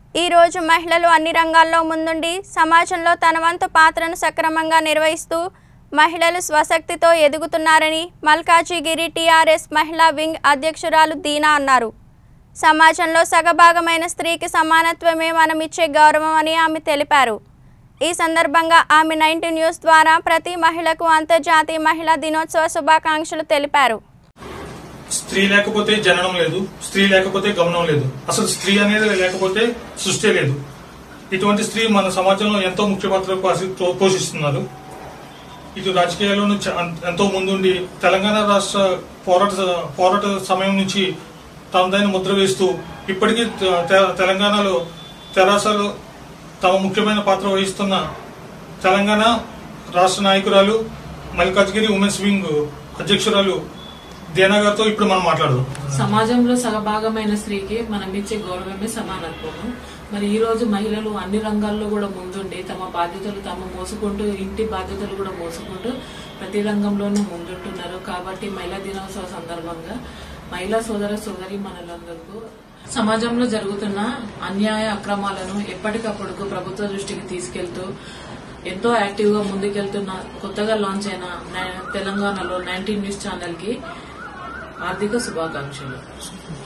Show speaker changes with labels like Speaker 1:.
Speaker 1: ఈ రోజు మహిళలు అన్ని రంగాల్లో ముందుండి సమాజంలో తన వంతు పాత్రను సక్రమంగా నిర్వహిస్తూ మహిళలు స్వశక్తితో ఎదుగుతున్నారని మల్కాజిగిరి టీఆర్ఎస్ మహిళా వింగ్ అధ్యక్షురాలు దీనా అన్నారు సమాజంలో సగభాగమైన స్త్రీకి సమానత్వమే మనం ఇచ్చే గౌరవం అని ఆమె తెలిపారు ఈ సందర్భంగా ఆమె నైన్టీ న్యూస్ ద్వారా ప్రతి మహిళకు అంతర్జాతీయ మహిళా దినోత్సవ శుభాకాంక్షలు తెలిపారు
Speaker 2: స్త్రీ లేకపోతే జననం లేదు స్త్రీ లేకపోతే గమనం లేదు అసలు స్త్రీ అనేది లేకపోతే సృష్టి లేదు ఇటువంటి స్త్రీ మన సమాజంలో ఎంతో ముఖ్య పాత్ర పోషి- పోషిస్తున్నారు ఇటు రాజకీయాల్లోనూ చ- ఎంతో ముందుండి తెలంగాణ రాష్ట్ర పోరాట పోరాట సమయం నుంచి తనదైన ముద్ర వేస్తూ ఇప్పటికీ తె- తె- తెలంగాణలో తెరాసలో తమ ముఖ్యమైన పాత్ర వహిస్తున్న తెలంగాణ రాష్ట్ర నాయకురాలు మల్కాజ్గిరి ఉమెన్స్ వింగ్ అధ్యక్షురాలు దేనా గారితో ఇప్పుడు మనం మాట్లాడదాం
Speaker 3: సమాజంలో సగభాగమైన స్త్రీకి మనం ఇచ్చే గౌరవమే సమానత్వము మరి ఈ రోజు మహిళలు అన్ని రంగాల్లో కూడా ముందుండి తమ బాధ్యతలు తాము మోసుకుంటూ ఇంటి బాధ్యతలు కూడా మోసుకుంటూ ప్రతి రంగంలోనూ ముందుంటున్నారు కాబట్టి మహిళా దినోత్సవ సందర్భంగా మహిళా సోదర సోదరి మనలందరికీ సమాజంలో జరుగుతున్న అన్యాయ అక్రమాలను ఎప్పటికప్పుడు ప్రభుత్వ దృష్టికి తీసుకెళ్తూ ఎంతో యాక్టివ్ గా ముందుకెళ్తున్న కొత్తగా లాంచ్ అయిన నా- తెలంగాణలో నైన్టీన్ న్యూస్ ఛానల్ కి ఆర్థిక శుభాకాంక్షలు